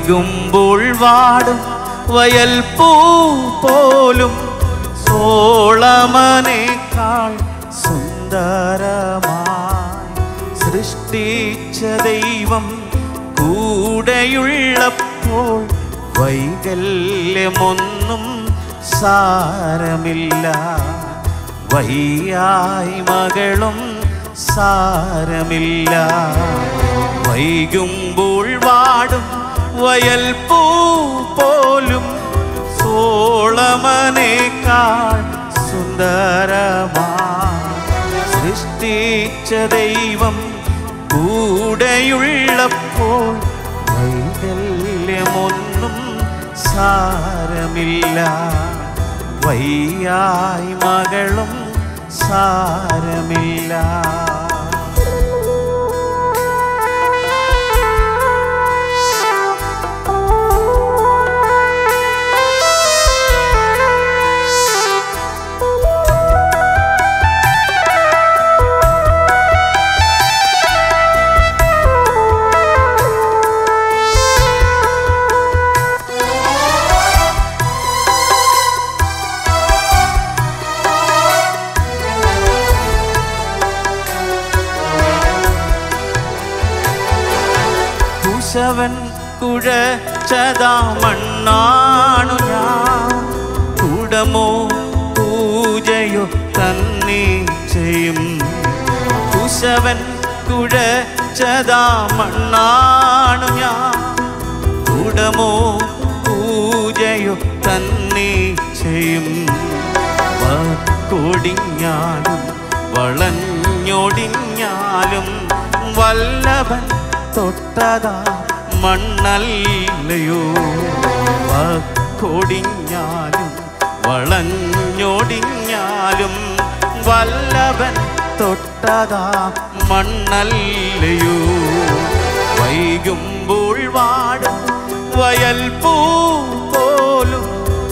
വൈകുമ്പോൾ വാടും വയൽ പൂ പോലും സോളമനേക്കാൾ സുന്ദരമായി സൃഷ്ടിച്ച ദൈവം കൂടെയുള്ളപ്പോൾ വൈകല്യമൊന്നും സാരമില്ല വയ്യായി മകളും സാരമില്ല വൈകുമ്പോൾ വാടും വയൽ പൂ പോലും സോളമനേക്കാൾ സുന്ദരമായി സൃഷ്ടിച്ച ദൈവം കൂടെയുള്ളപ്പോൾ വൈകല്യമൊന്നും സാരമില്ല വയ്യായി മകളും സാരമില്ല കുശവൻ കുഴച്ചതാ മണ്ണാണു ഞാൻ കുടമോ പൂജയോ തന്നെ ചെയ്യും കുശവൻ കുഴച്ചതാ മണ്ണാണു ഞാൻ കുടമോ പൂജയോ തന്നെ ചെയ്യും കൊടിഞ്ഞാലും വളഞ്ഞൊടിഞ്ഞാലും വല്ലഭൻ തൊട്ടതാ മണ്ണല്ലയോ കൊടിഞ്ഞാലും വളഞ്ഞൊടിഞ്ഞാലും വല്ലഭൻ തൊട്ടതാ മണ്ണല്ലയോ വൈകുമ്പോൾ വാടും വയൽ പൂ പോലും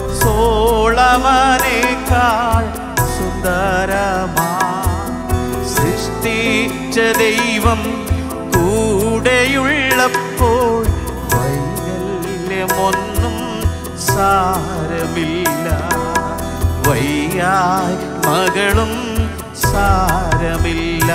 സോളമനേക്കാൾ സുന്ദരമാ സൃഷ്ടിച്ച ദൈവം കൂടെയുള്ളപ്പോൾ വൈകല്യമൊന്നും സാരമില്ല വയ്യായി മകളും സാരമില്ല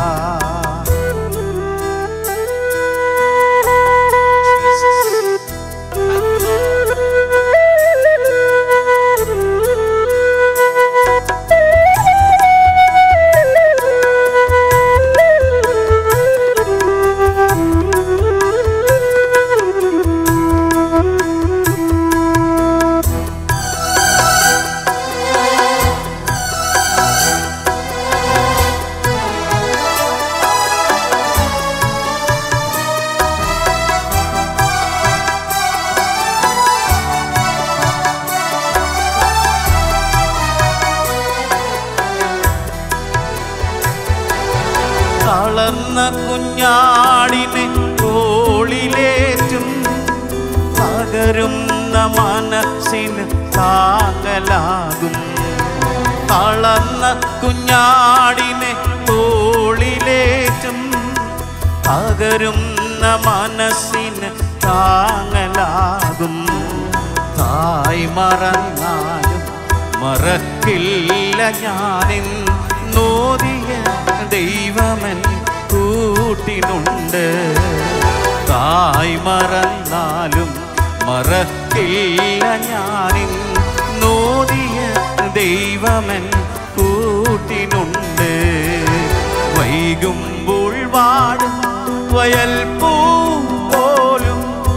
തളർന്ന കുഞ്ഞാടിനെ തോളിലേറ്റും പകരുന്ന മനസ്സിന് താങ്ങലാകും തളർന്ന കുഞ്ഞാടിനെ തോളിലേറ്റും പകരുന്ന മനസ്സിന് താങ്ങലാകും തായ് മറന്നാലും മറക്കില്ല ഞാനിൻ നോദിയ ദൈവമൻ കൂട്ടിനുണ്ട് തായ് മറന്നാലും മറക്കില്ല ഞാനിൻ നോദിയ ദൈവമൻ കൂട്ടിനുണ്ട് വൈകുമ്പോൾ വാടും വയൽ പൂ പോലും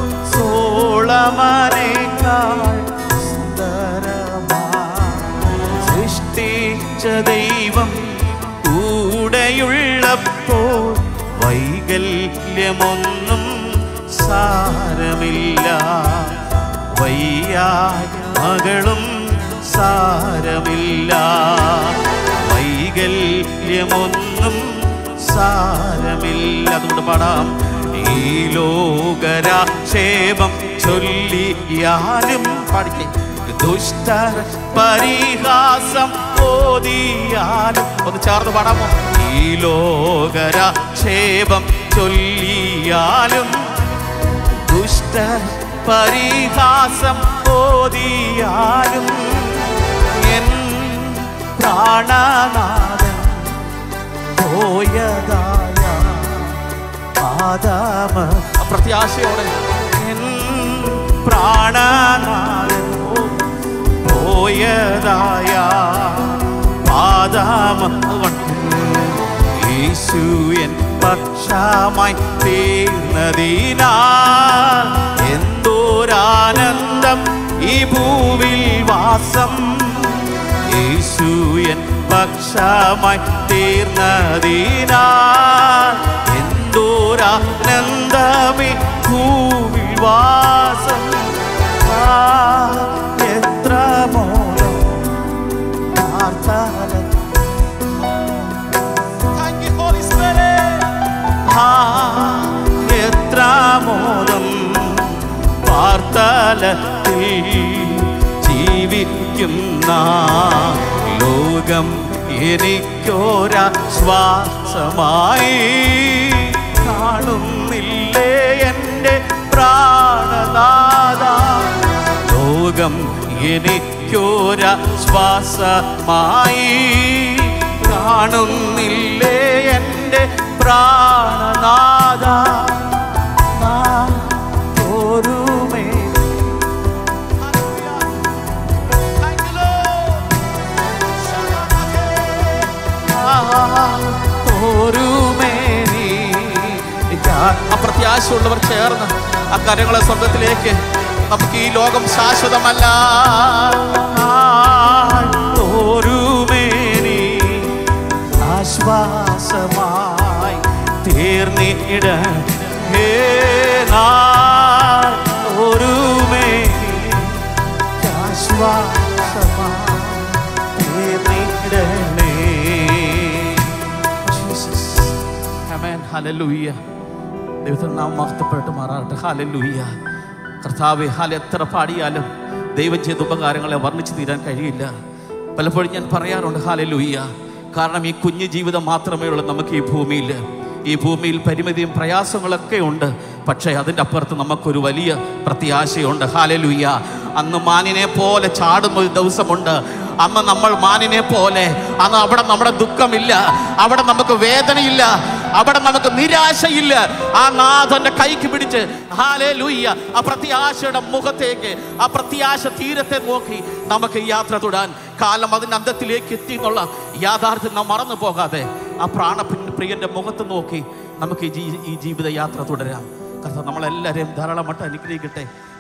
സോളമനേക്കാൾ സുന്ദരമായി സൃഷ്ടിച്ച ദൈവം കൂടെയുള്ളപ്പോൾ വൈകല്യമൊന്നും സാരമില്ല വയ്യായ മകളും സാരമില്ല വൈകല്യമൊന്നും സാരമില്ല അതുകൊണ്ട് പാടാം ഈ ലോകരാക്ഷേപം ചൊല്ലിയാലും പാടിക്കേ ദുഷ്ട പരിഹാസം ഓതിയാലും ഒന്ന് ചേർന്ന് പാടാമോ ഈ ലോകരാക്ഷേപം ചൊല്ലിയാലും ദുഷ്ട പരിഹാസം ഓതിയാലും എൻ പ്രാണനാഥൻ പോയതായ ആദാമ പ്രത്യാശയോടെ എൻ പ്രാണനാഥൻ പോയതായ ആദാമ യേശു എൻ പക്ഷമായി തീർന്നതിനാൽ എന്തോരാനന്ദം ഈ ഭൂവിൽ വാസം യേശു എൻ പക്ഷമായി തീർന്നതിനാൽ എന്തോരാനന്ദമേ ഭൂവിൽ വാസം ആ, എത്ര മോദം പ്രാർത്ഥന Thank you, Holy Spirit. ആ, എത്ര മോദം വാർത്തലത്തിൽ ജീവിക്കുന്ന ലോകം എനിക്കൊരാശ്വാസമായി കാണുന്നില്ലേ എൻ്റെ പ്രാണനാഥ ലോകം എനിക്കൊരാശ്വാസമായി കാണുന്നില്ലേ എൻ്റെ പ്രാണനാഥ നാം ഒരുമേ ഒരുമേനി അപ്രത്യാശയുള്ളവർ ചേർന്ന് ആ കരങ്ങളെ സ്വർഗത്തിലേക്ക് നമുക്ക് ഈ ലോകം ശാശ്വതമല്ല ഒരുമേനി ആശ്വാസമായി തീർന്നിട ഹേ നാൾ ഒരുമേനി ആശ്വാസമായി തീർന്നിടണേ ജീസസ് ആമേൻ ഹല്ലേലൂയ ദൈവത്തിന് നാം മഹത്വപ്പെട്ട് മാറാകട്ടെ ഹല്ലേലൂയ കർത്താവെ ഹാല എത്ര പാടിയാലും ദൈവം ചെയ്ത ഉപകാരങ്ങളെ വർണ്ണിച്ചു തീരാൻ കഴിയില്ല പലപ്പോഴും ഞാൻ പറയാറുണ്ട് ഹാലലൂയ്യ കാരണം ഈ കുഞ്ഞു ജീവിതം മാത്രമേ ഉള്ളൂ നമുക്ക് ഈ ഭൂമിയിൽ ഈ ഭൂമിയിൽ പരിമിതിയും പ്രയാസങ്ങളൊക്കെ ഉണ്ട് പക്ഷേ അതിൻ്റെ അപ്പുറത്ത് നമുക്കൊരു വലിയ പ്രത്യാശയുണ്ട് ഹാലലുയ്യ അന്ന് മാനിനെ പോലെ ചാടുന്ന ഒരു ദിവസമുണ്ട് അന്ന് നമ്മൾ മാനിനെ പോലെ അന്ന് അവിടെ നമ്മുടെ ദുഃഖമില്ല അവിടെ നമുക്ക് വേദനയില്ല അവിടെ നമുക്ക് നിരാശയില്ല ആ നാഥന്റെ കൈക്ക് പിടിച്ച് ഹാലേ ലൂയ്യ ആ പ്രത്യാശയുടെ മുഖത്തേക്ക് ആ പ്രത്യാശ തീരത്തെ നോക്കി നമുക്ക് ഈ യാത്ര തുടരാൻ കാലം അതിൻ്റെ അന്തത്തിലേക്ക് എത്തി എന്നുള്ള യാഥാർത്ഥ്യം നാം മറന്നു പോകാതെ ആ പ്രാണ പ്രിയന്റെ മുഖത്ത് നോക്കി നമുക്ക് ഈ ജീ- ഈ ജീവിത യാത്ര തുടരാം കർത്താവ് നമ്മളെല്ലാവരെയും ധാരാളമായിട്ട് അനുഗ്രഹിക്കട്ടെ